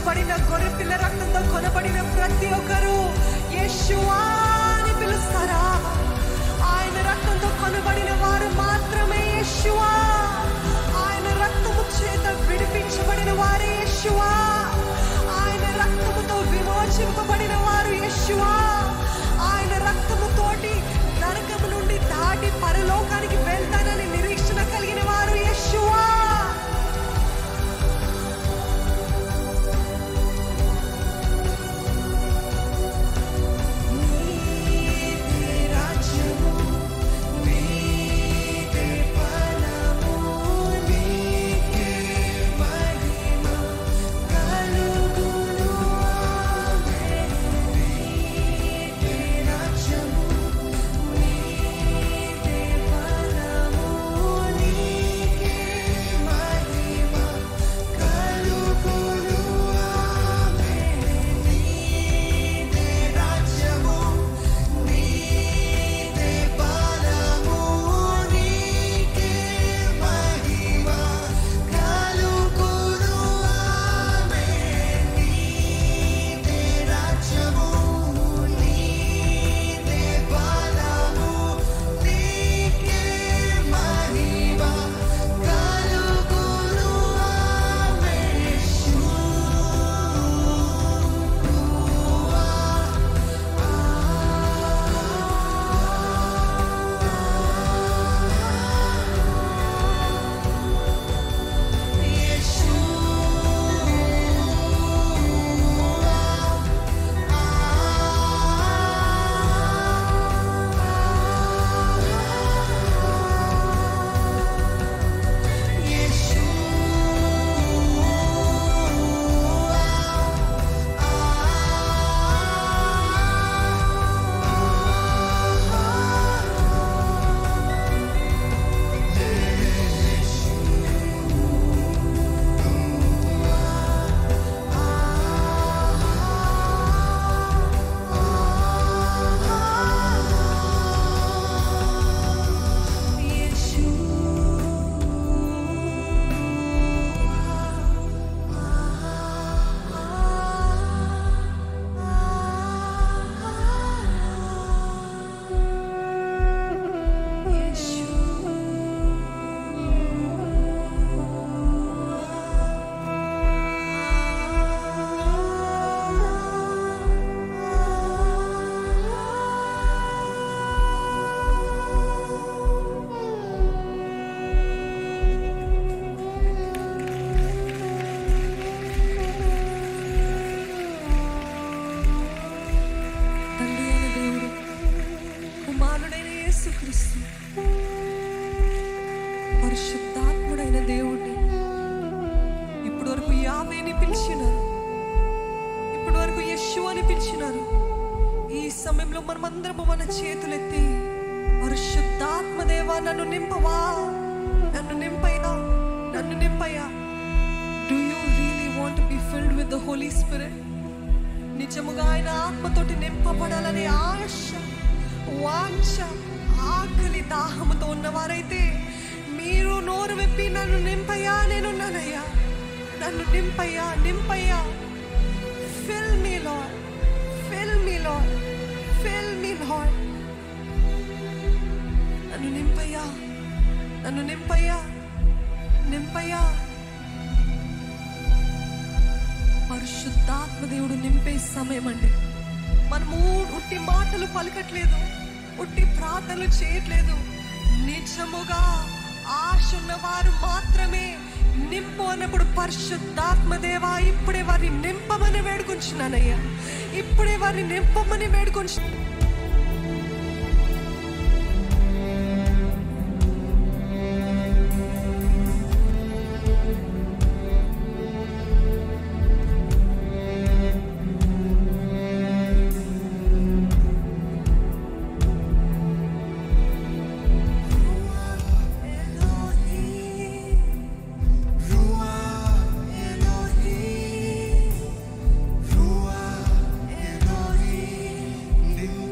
కొనబడిన గొర్రె పిల్ల రక్తంతో కొనబడిన ప్రతి ఒక్కరూ యెషువా అని పిలుస్తారా ఆయన రక్తంతో కొనబడిన వారు మాత్రమే యెషువా ఆయన రక్తము చేత విడిపించబడిన వారే యెషువా ఆయన రక్తముతో విమోచింపబడిన వారు యెషువా ఆయన రక్తముతోటి నరకము నుండి దాటి పరలోకానికి వెళ్తానని నిరీక్షణ కలిగిన వారు యెషువా నీదే రాజ్యము నీదే బలము నీకే మహిమ కలుగును ఆమేన్ నీదే రాజ్యము నీదే బలము నీకే మహిమ కలుగును ఆమేన్ నీదే రాజ్యము నీదే బలము నీకే మహిమ కలుగును ఆమేన్ నీదే రాజ్యము నీదే బలము నీకే మహిమ కలుగును తండ్రి అయిన దేవుడు కుమారుడైన యేసుక్రీస్తు పరిశుద్ధాత్ముడైన దేవుడిని ఇప్పటి వరకు యావేని పిలిచినారు ఇప్పటి వరకు యశు అని పిలిచినారు ఈ సమయంలో మనమందరము మన చేతులెత్తి పరిశుద్ధాత్మ దేవా నన్ను నింపవా నన్ను నింపయ్యా నన్ను నింపయ్యా do you really want be filled with the holy spirit నిజముగా ఆయన ఆత్మతోటి నింపబడాలనే ఆశ వాంఛ ఆకలి దాహముతో ఉన్నవారైతే మీరు నోరు విప్పి నన్ను నింపయ్యా నేనున్నానయ్యా నన్ను నింపయ్యా నింపయ్యా fill me lord fill me lord fill me lord నన్ను నింపయ్యా నన్ను నింపయ్యా నింపయ్యా పరిశుద్ధాత్మ దేవుడు నింపే సమయం అండి మనము ఉట్టి మాటలు పలకట్లేదు ఉట్టి ప్రార్థనలు చేయట్లేదు నిజముగా ఆశ ఉన్నవారు మాత్రమే నింపు అన్నప్పుడు పరిశుద్ధాత్మ దేవా ఇప్పుడే వారిని నింపమని వేడుకుంటున్నానయ్యా ఇప్పుడే వారిని నింపమని వేడుకుంటు నింపు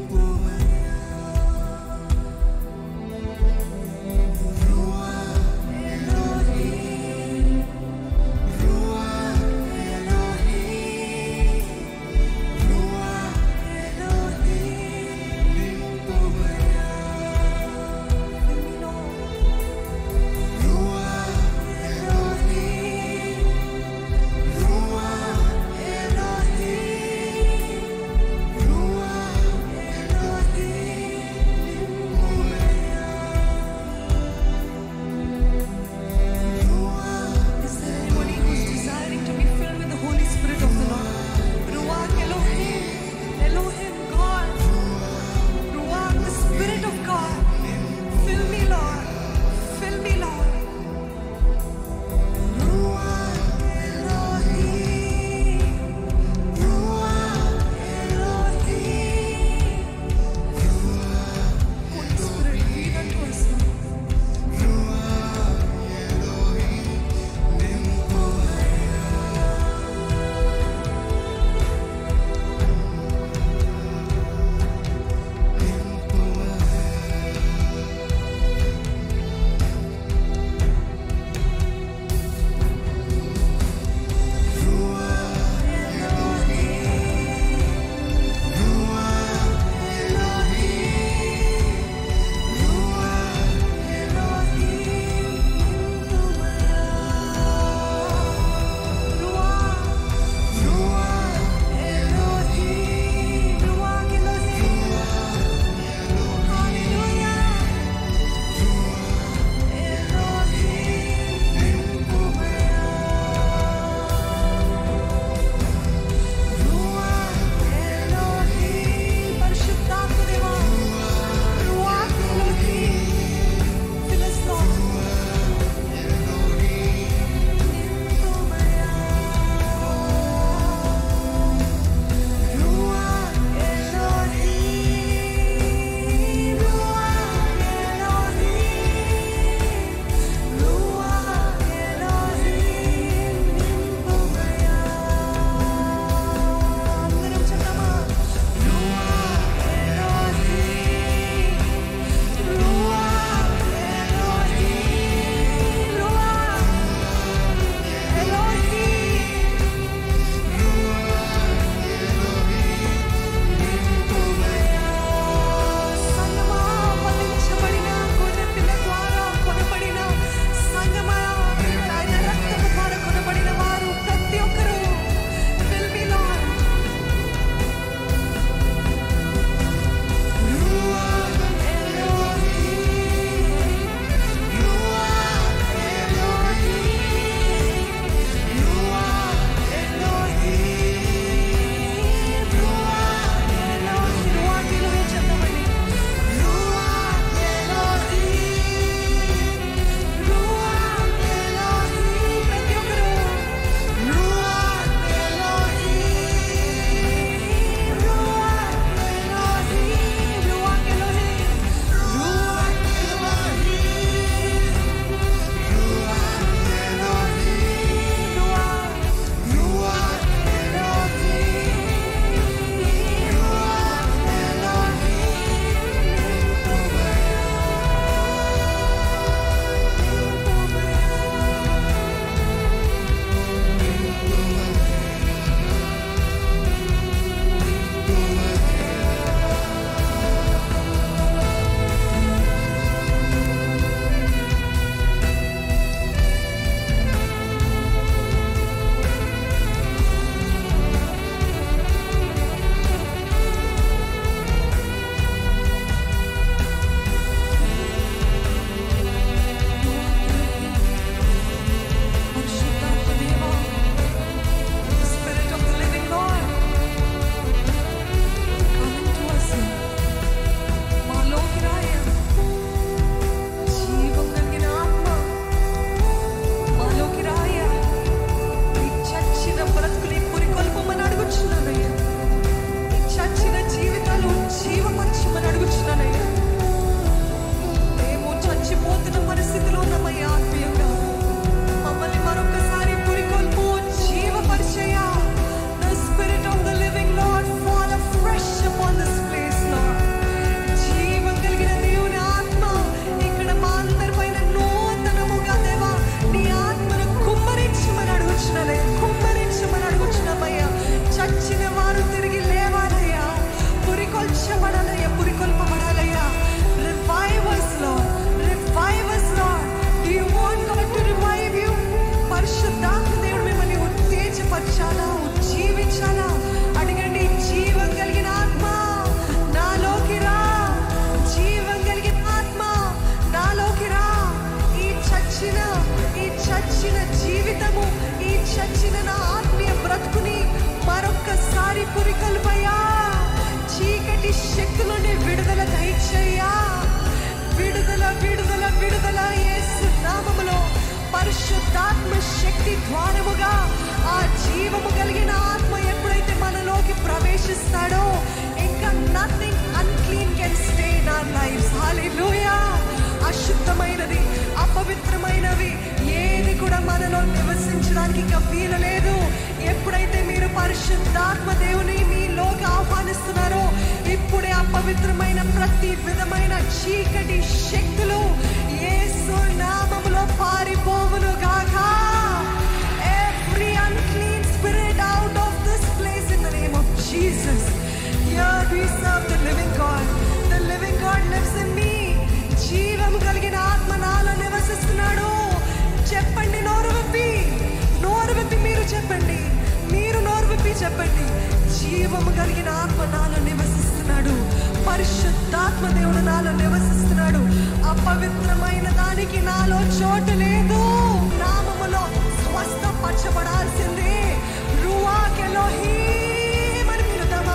శక్తి ద్వారముగా ఆ జీవము కలిగిన ఆత్మ ఎప్పుడైతే మనలోకి ప్రవేశిస్తాడో ఇంకా nothing unclean can stay in our lives hallelujah అశుద్ధమైనది అపవిత్రమైనవి ఏది కూడా మనలో నివసించడానికి ఇంకా వీలు లేదు ఎప్పుడైతే మీరు పరిశుద్ధాత్మ దేవుని మీలోకి ఆహ్వానిస్తున్నారో ఇప్పుడే అపవిత్రమైన ప్రతి విధమైన చీకటి శక్తులు యేసు నామములో పారిపోవును గాక every unclean spirit out of this place in the name of Jesus here we serve the living God the living God lives in me జీవం కలిగిన ఆత్మ నాలో నివసిస్తున్నాడు చెప్పండి నోరు విప్పి నోరు విప్పి మీరు చెప్పండి మీరు నోరు విప్పి చెప్పండి జీవము కలిగిన ఆత్మ నాలో నివసిస్తున్నాడు పరిశుద్ధాత్మ దేవుడు నాలో నివసిస్తున్నాడు అపవిత్రమైన దానికి నాలో చోటు లేదు నామములో స్వస్థపరచబడాల్సిందే రువాకెలోహీం అని పిలుద్దామా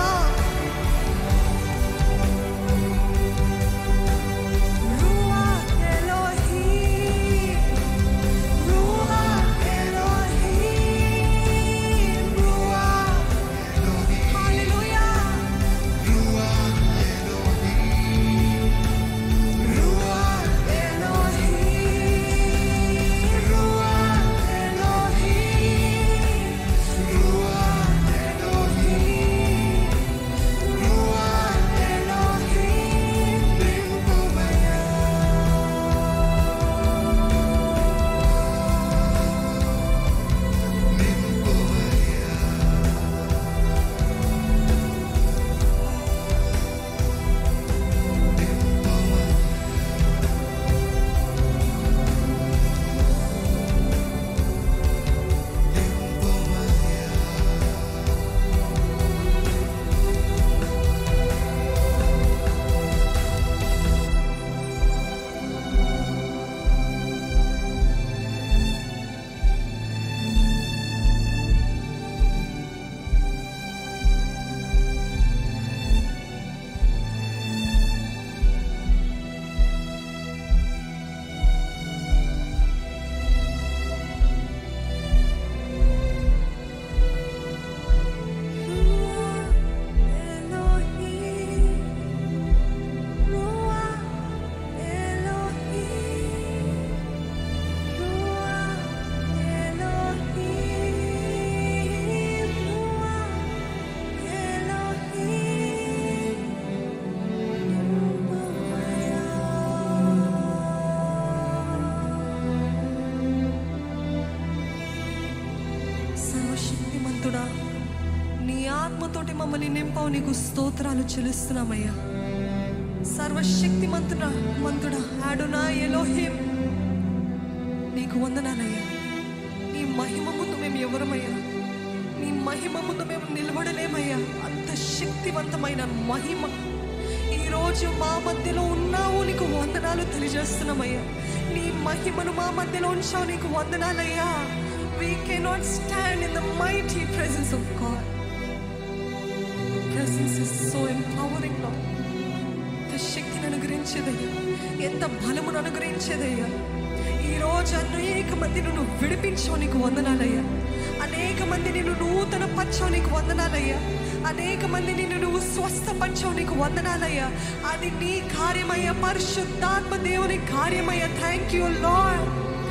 Ruach Elohim, Ruach Elohim, Ruach Hallelujah. Ruach Elohim, Ruach Elohim, Ruach Elohim, Ruach Elohim, Ruach Elohim, Ruach Elohim, Ruach Elohim, Ruach Elohim. సర్వశక్తిమంతుడా నీ ఆత్మతోటి మమ్మల్ని నింపావు నీకు స్తోత్రాలు చెల్లిస్తున్నామయ్యా సర్వశక్తిమంతుడా మంతుడా ఆడునా ఎలోహిం నీకు వందనాలయ్యా నీ మహిమ ముందు మేము ఎవరమయ్యా నీ మహిమ ముందు మేము నిలబడలేమయ్యా అంత శక్తివంతమైన మహిమ ఈరోజు మా మధ్యలో ఉన్నావు నీకు వందనాలు తెలియజేస్తున్నామయ్యా నీ మహిమను మా మధ్యలో ఉంచావు నీకు వందనాలయ్యా We cannot stand in the mighty presence of God. Presence is so empowering, Lord. ఎంత శక్తిని అనుగ్రహించేదయ్యా ఎంత బలమును అనుగ్రహించేదయ్యా ఈ రోజు అనేక మందిని నువ్వు విడిపించావు నీకు వందనాలయ్యా అనేక మందిని నువ్వు నూతన పచ్చావు నీకు వందనాలయ్యా అనేక మందిని నువ్వు స్వస్థపరిచావు నీకు వందనాలయ్యా అది నీ కార్యమయ్యా పరిశుద్ధాత్మ దేవుని కార్యమయ్యా థ్యాంక్ యూ లార్డ్